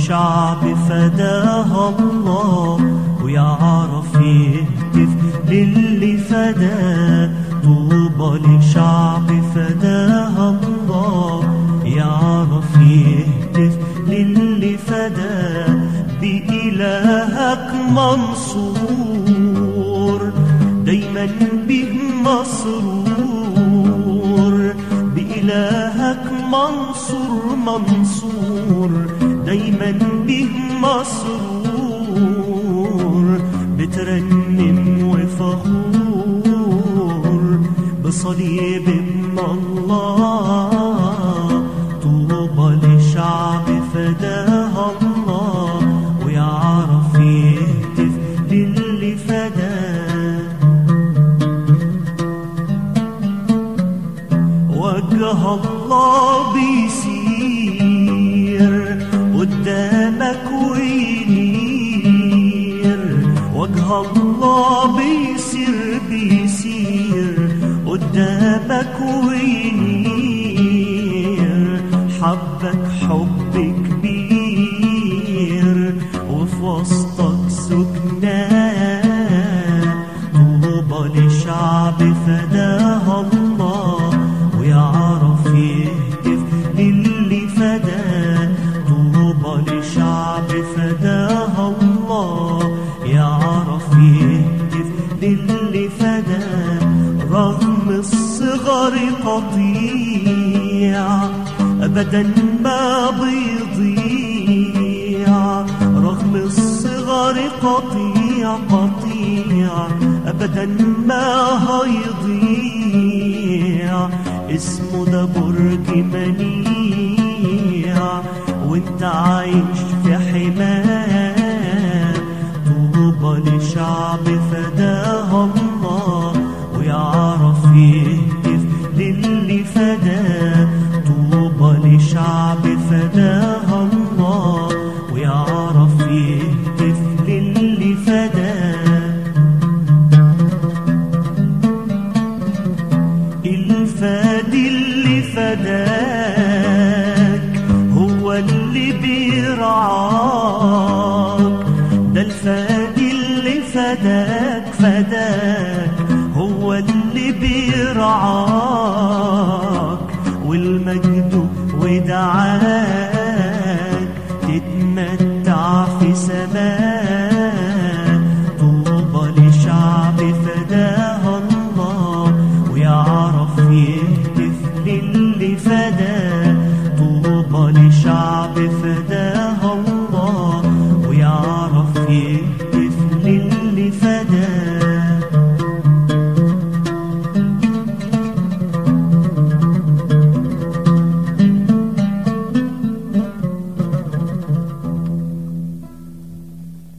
لشعب فداها الله ويعرف يهتف للي فداه طوبى لشعب فداها الله يعرف يهتف للي فداه بإلهك منصور دايما به مسرور بإلهك منصور منصور دايما به مسرور بترنم وفخور بصليب من الله طوبى لشعب فداها الله ويعرف يهتف للي فداه وجه الله بيسير قدامك وينير وجه الله بيسير بيسير قدامك وينير حبك حب كبير وفي وسطك سكناه طوبى لشعب فداها الله ويعرف يهتف للي فداه طوبى لشعب فداها الله يعرف يهتف للي فداه رغم الصغر قطيع ابدا ما بيضيع رغم الصغر قطيع قطيع ابدا ما هيضيع اسمه ده برج منيع وانت عايش في حماه طوبى لشعب فداها الله ويعرف يهتف للي فداه طوبى لشعب فداها الله ويعرف يهتف للي فداه الفادي اللي فداك هو اللي بيرعاك ده الفادي اللي فداك فداك هو اللي بيرعاك والمجد ودعاك تتمتع في سماء طوبى لشعب فداها الله ويعرف يهتف للي فداه طوبى لشعب فداه